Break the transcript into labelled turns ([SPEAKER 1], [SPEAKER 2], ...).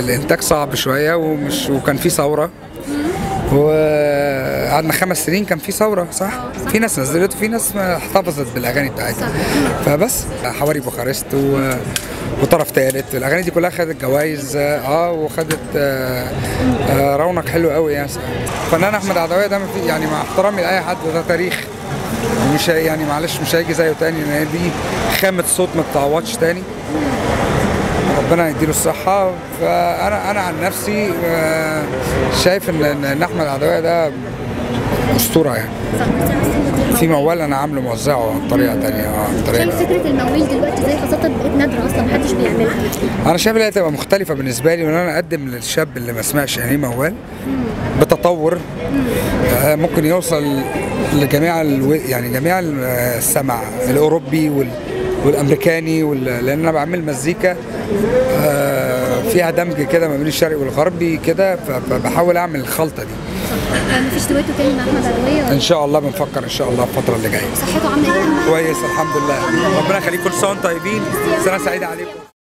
[SPEAKER 1] الانتاج صعب شويه ومش وكان في ثوره وقعدنا خمس سنين كان في ثوره صح؟ في ناس نزلت وفي ناس ما احتفظت بالاغاني بتاعتها فبس حواري بوخارست و... وطرف ثالث الاغاني دي كلها خدت جوائز اه وخدت آه آه رونق حلو قوي يعني فنان احمد عدويه ده مفي- يعني مع احترامي لاي حد ده تاريخ مش هي- يعني معلش مش هيجي زيه تاني لان دي خامه صوت ما بتعوضش تاني ربنا يديله الصحة فأنا أنا عن نفسي آه، شايف إن إن إن أحمد عدوية ده أسطورة يعني في موال أنا عامله موزعه بطريقة تانية اه
[SPEAKER 2] شايف
[SPEAKER 1] بطريقة
[SPEAKER 2] فكره المويل دلوقتي زي خاصه بقت نادره اصلا محدش بيعملها
[SPEAKER 1] أنا شايف إن هي تبقى مختلفة بالنسبة لي وإن أنا أقدم للشاب اللي ما سمعش يعني إيه موال بتطور آه، ممكن يوصل لجميع الو... يعني جميع السمع الأوروبي وال... والامريكاني وال... لان انا بعمل مزيكا آه، فيها دمج كده ما بين الشرقي والغربي كده ف- فبحاول اعمل الخلطه دي
[SPEAKER 2] مفيش دويتو تاني مع احمد عدويه
[SPEAKER 1] ان شاء الله بنفكر ان شاء الله الفتره اللي جايه
[SPEAKER 2] صحته عامله ايه؟
[SPEAKER 1] كويس الحمد لله ربنا يخليكم كل سنه وانتم طيبين سنه سعيده عليكم